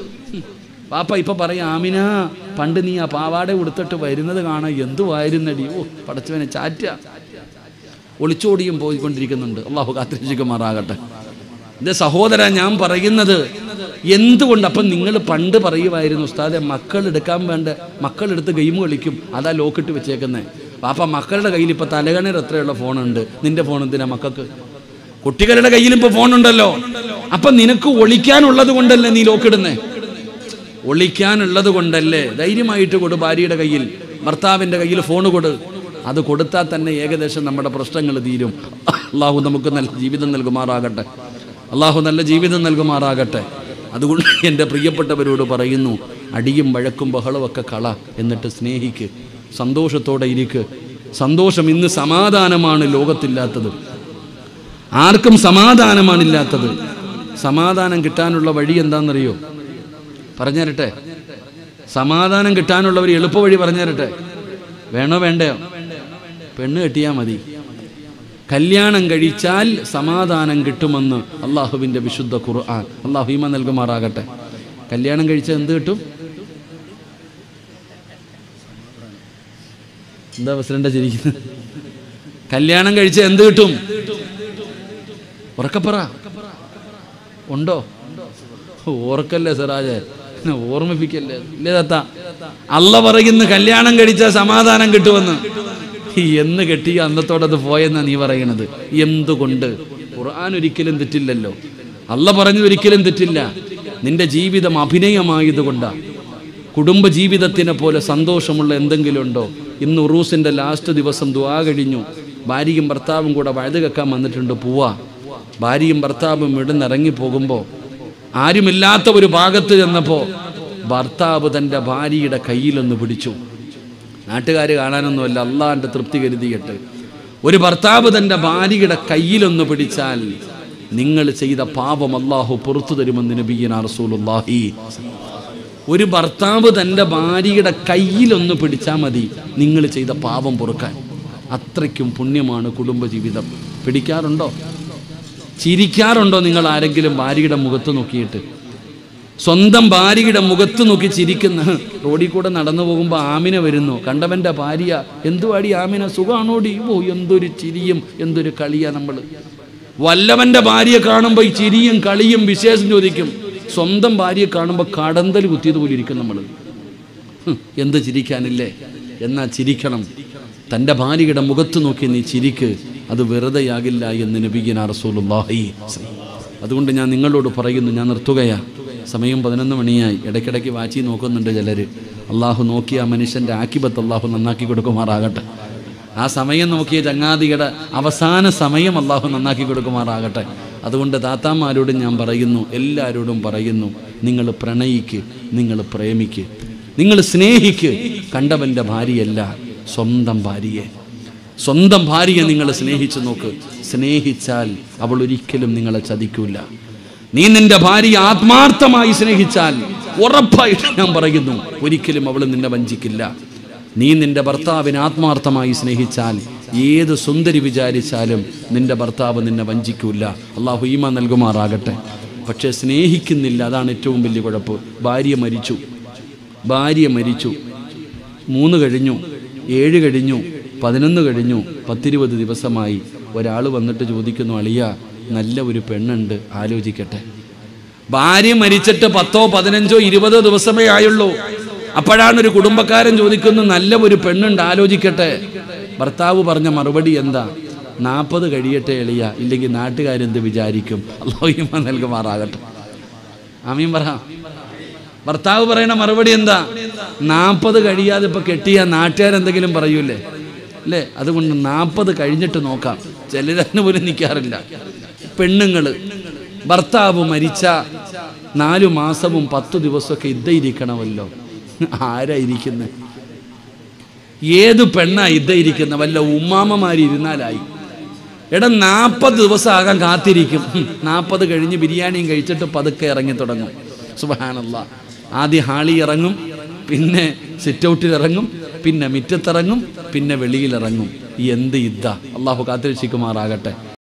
പാപ്പ ഇപ്പൊ പറയാം ആമിന പണ്ട് നീ ആ പാവാട ഉടുത്തിട്ട് വരുന്നത് കാണാൻ എന്തുവായിരുന്നടി ഓ പടച്ചവനെ ചാറ്റ ഒളിച്ചോടിയും പോയിക്കൊണ്ടിരിക്കുന്നുണ്ട് അള്ളാഹു കാത്തിരിക്കുമാറാകട്ടെ എൻ്റെ സഹോദര ഞാൻ പറയുന്നത് എന്തുകൊണ്ട് അപ്പം നിങ്ങൾ പണ്ട് പറയുമായിരുന്നു ഉസ്താദെ മക്കൾ എടുക്കാൻ വേണ്ട മക്കളെടുത്ത് ഗെയിം കളിക്കും അതാ ലോക്കിട്ട് വെച്ചേക്കുന്നത് പാപ്പ മക്കളുടെ കയ്യിൽ ഇപ്പം തലകണർ എത്രയുള്ള ഫോണുണ്ട് നിന്റെ ഫോൺ എന്തിനാ മക്കൾക്ക് കുട്ടികളുടെ കയ്യിൽ ഇപ്പോൾ ഫോണുണ്ടല്ലോ അപ്പം നിനക്ക് ഒളിക്കാനുള്ളത് കൊണ്ടല്ലേ നീ ലോക്കിടുന്നേ ഒളിക്കാനുള്ളത് കൊണ്ടല്ലേ ധൈര്യമായിട്ട് കൊടു ഭാര്യയുടെ കയ്യിൽ ഭർത്താവിൻ്റെ കയ്യിൽ ഫോൺ കൊടു അത് കൊടുത്താൽ തന്നെ ഏകദേശം നമ്മുടെ പ്രശ്നങ്ങൾ തീരും അള്ളാഹു നമുക്ക് നല്ല ജീവിതം നൽകുമാറാകട്ടെ അള്ളാഹു നല്ല ജീവിതം നൽകുമാറാകട്ടെ അതുകൊണ്ട് എൻ്റെ പ്രിയപ്പെട്ടവരോട് പറയുന്നു അടിയും വഴക്കും ബഹളമൊക്കെ കള എന്നിട്ട് സ്നേഹിക്ക് സന്തോഷത്തോടെ ഇരിക്ക് സന്തോഷം ഇന്ന് സമാധാനമാണ് ലോകത്തില്ലാത്തത് ആർക്കും സമാധാനമാണില്ലാത്തത് സമാധാനം കിട്ടാനുള്ള വഴി എന്താണെന്നറിയോ പറഞ്ഞു തരട്ടെ സമാധാനം കിട്ടാനുള്ള ഒരു എളുപ്പ വഴി പറഞ്ഞു തരട്ടെ വേണോ വേണ്ടയോ പെണ്ണ് കെട്ടിയാൽ മതി കല്യാണം കഴിച്ചാൽ സമാധാനം കിട്ടുമെന്ന് അള്ളാഹുവിൻ്റെ വിശുദ്ധ ഖുർആൻ അള്ളാഹു ഈമ നൽകുമാറാകട്ടെ കല്യാണം കഴിച്ചാൽ എന്ത് കിട്ടും എന്താ പ്രസിഡന്റ് ചിരിക്കുന്നത് കല്യാണം കഴിച്ചാൽ എന്ത് കിട്ടും ഉറക്കപ്പറ ഉണ്ടോ ഓർക്കല്ലേ സിറാജെ ഓർമ്മിപ്പിക്കല്ലേ ഇല്ലേ തത്ത അല്ല പറയുന്നു കല്യാണം കഴിച്ചാൽ സമാധാനം കിട്ടുമെന്ന് എന്ന് കെട്ടി അന്നത്തോടത് പോയെന്നാ നീ പറയണത് എന്തുകൊണ്ട് ഖുർആൻ ഒരിക്കലും തെറ്റില്ലല്ലോ അല്ല പറഞ്ഞത് ഒരിക്കലും തെറ്റില്ല നിന്റെ ജീവിതം അഭിനയമായതുകൊണ്ടാ കുടുംബ ജീവിതത്തിനെ പോലെ സന്തോഷമുള്ള എന്തെങ്കിലും ഉണ്ടോ ഇന്ന് ഉറൂസിന്റെ ലാസ്റ്റ് ദിവസം ദുആ കഴിഞ്ഞു ഭാര്യയും ഭർത്താവും കൂടെ വഴുത് കേൾക്കാൻ വന്നിട്ടുണ്ട് പോവാ ഭാര്യയും ഭർത്താവും ഇവിടുന്ന് ഇറങ്ങി പോകുമ്പോൾ ആരുമില്ലാത്ത ഒരു ഭാഗത്ത് ചെന്നപ്പോൾ ഭർത്താവ് തൻ്റെ ഭാര്യയുടെ കയ്യിലൊന്ന് പിടിച്ചു നാട്ടുകാർ കാണാനൊന്നുമല്ല അള്ളാന്റെ തൃപ്തി കരുതിയിട്ട് ഒരു ഭർത്താവ് തൻ്റെ ഭാര്യയുടെ കയ്യിലൊന്ന് പിടിച്ചാൽ നിങ്ങൾ ചെയ്ത പാപം അള്ളാഹു പുറത്തു തരുമെന്ന് നബീന റസൂലുള്ളാഹി ഒരു ഭർത്താവ് തൻ്റെ ഭാര്യയുടെ കയ്യിലൊന്ന് പിടിച്ചാൽ മതി നിങ്ങൾ ചെയ്ത പാപം പൊറുക്കാൻ അത്രയ്ക്കും പുണ്യമാണ് കുടുംബജീവിതം പിടിക്കാറുണ്ടോ ചിരിക്കാറുണ്ടോ നിങ്ങൾ ആരെങ്കിലും ഭാര്യയുടെ മുഖത്ത് നോക്കിയിട്ട് സ്വന്തം ഭാര്യയുടെ മുഖത്ത് നോക്കി ചിരിക്കുന്ന റോഡിൽ കൂടെ നടന്നു പോകുമ്പോൾ ആമിന വരുന്നു കണ്ടവൻ്റെ ഭാര്യ എന്തുവാടി ആമിന സുഖാണോടി ഓ എന്തൊരു ചിരിയും എന്തൊരു കളിയാ നമ്മൾ വല്ലവൻ്റെ ഭാര്യയെ കാണുമ്പോൾ ഈ ചിരിയും കളിയും വിശേഷം ചോദിക്കും സ്വന്തം ഭാര്യയെ കാണുമ്പോൾ കടന്തൽ കുത്തിയതുപോലെ ഇരിക്കും നമ്മൾ എന്ത് ചിരിക്കാനില്ലേ എന്നാ ചിരിക്കണം തൻ്റെ ഭാര്യയുടെ മുഖത്ത് നോക്കി നീ ചിരിക്ക് അത് വെറുതെയാകില്ല എന്ന് നബീന റസൂലുള്ളാഹി അതുകൊണ്ട് ഞാൻ നിങ്ങളോട് പറയുന്നു ഞാൻ നിർത്തുകയാ സമയം പതിനൊന്ന് മണിയായി ഇടയ്ക്കിടയ്ക്ക് വാച്ചി നോക്കുന്നുണ്ട് ചിലർ അള്ളാഹു നോക്കി ആ മനുഷ്യൻ്റെ ആക്കിബത്ത് അള്ളാഹു നന്നാക്കി കൊടുക്കുമാറാകട്ടെ ആ സമയം നോക്കിയ ചങ്ങാതിയുടെ അവസാന സമയം അള്ളാഹു നന്നാക്കി കൊടുക്കുമാറാകട്ടെ അതുകൊണ്ട് താത്താമാരോടും ഞാൻ പറയുന്നു എല്ലാവരോടും പറയുന്നു നിങ്ങൾ പ്രണയിക്ക് നിങ്ങൾ പ്രേമിക്ക് നിങ്ങൾ സ്നേഹിക്ക് കണ്ടവൻ്റെ ഭാര്യയല്ല സ്വന്തം ഭാര്യയെ സ്വന്തം ഭാര്യയെ നിങ്ങൾ സ്നേഹിച്ചു നോക്ക് സ്നേഹിച്ചാൽ അവൾ ഒരിക്കലും നിങ്ങളെ ചതിക്കൂല നീ നിന്റെ ഭാര്യയെ ആത്മാർത്ഥമായി സ്നേഹിച്ചാൽ ഉറപ്പായിട്ട് ഞാൻ പറയുന്നു ഒരിക്കലും അവൾ നിന്നെ വഞ്ചിക്കില്ല നീ നിന്റെ ഭർത്താവിനെ ആത്മാർത്ഥമായി സ്നേഹിച്ചാൽ ഏത് സുന്ദരി വിചാരിച്ചാലും നിന്റെ ഭർത്താവ് നിന്നെ വഞ്ചിക്കൂല അള്ളാഹു ഈമ നൽകുമാറാകട്ടെ പക്ഷെ സ്നേഹിക്കുന്നില്ല അതാണ് ഏറ്റവും വലിയ കുഴപ്പ് ഭാര്യ മരിച്ചു ഭാര്യ മരിച്ചു മൂന്ന് കഴിഞ്ഞു ഏഴ് കഴിഞ്ഞു പതിനൊന്ന് കഴിഞ്ഞു പത്തിരുപത് ദിവസമായി ഒരാൾ വന്നിട്ട് ചോദിക്കുന്നു അളിയ നല്ല ഒരു പെണ്ണുണ്ട് ആലോചിക്കട്ടെ ഭാര്യ മരിച്ചിട്ട് പത്തോ പതിനഞ്ചോ ഇരുപതോ ദിവസമേ ആയുള്ളൂ അപ്പോഴാണ് ഒരു കുടുംബക്കാരൻ ചോദിക്കുന്നു നല്ല ഒരു പെണ്ണുണ്ട് ആലോചിക്കട്ടെ ഭർത്താവ് പറഞ്ഞ മറുപടി എന്താ നാൽപ്പത് കഴിയട്ടെ എളിയ ഇല്ലെങ്കിൽ നാട്ടുകാരെന്ത് വിചാരിക്കും അള്ളാഹിമ നൽകുമാറാകട്ടെ ആമീൻ പറ ഭർത്താവ് പറയണ മറുപടി എന്താ നാൽപ്പത് കഴിയാതെ ഇപ്പൊ കെട്ടിയ നാട്ടുകാരെന്തെങ്കിലും പറയൂലേ അല്ലേ അതുകൊണ്ട് നാൽപ്പത് കഴിഞ്ഞിട്ട് നോക്കാം ചിലരതിന് പോലും നിൽക്കാറില്ല പെണ്ണുങ്ങള് ഭർത്താവ് മരിച്ച നാലു മാസവും പത്തു ദിവസമൊക്കെ ഇരിക്കണമല്ലോ ആരായിരിക്കുന്നത് ഏത് പെണ്ണാ ഇരിക്കുന്ന വല്ല ഉമ്മാമ്മമാരിരുന്നാലായി എടാ നാൽപ്പത് ദിവസം ആകാൻ കാത്തിരിക്കും നാൽപ്പത് കഴിഞ്ഞ് ബിരിയാണിയും കഴിച്ചിട്ട് പതുക്കെ ഇറങ്ങി തുടങ്ങും സുബഹാനല്ല ആദ്യം ഹാളി ഇറങ്ങും പിന്നെ സിറ്റ് ഔട്ടിൽ ഇറങ്ങും പിന്നെ മുറ്റത്തിറങ്ങും പിന്നെ വെളിയിലിറങ്ങും എന്ത് ഇദ്ദ അള്ളാഹു കാത്തിരക്ഷിക്കുമാറാകട്ടെ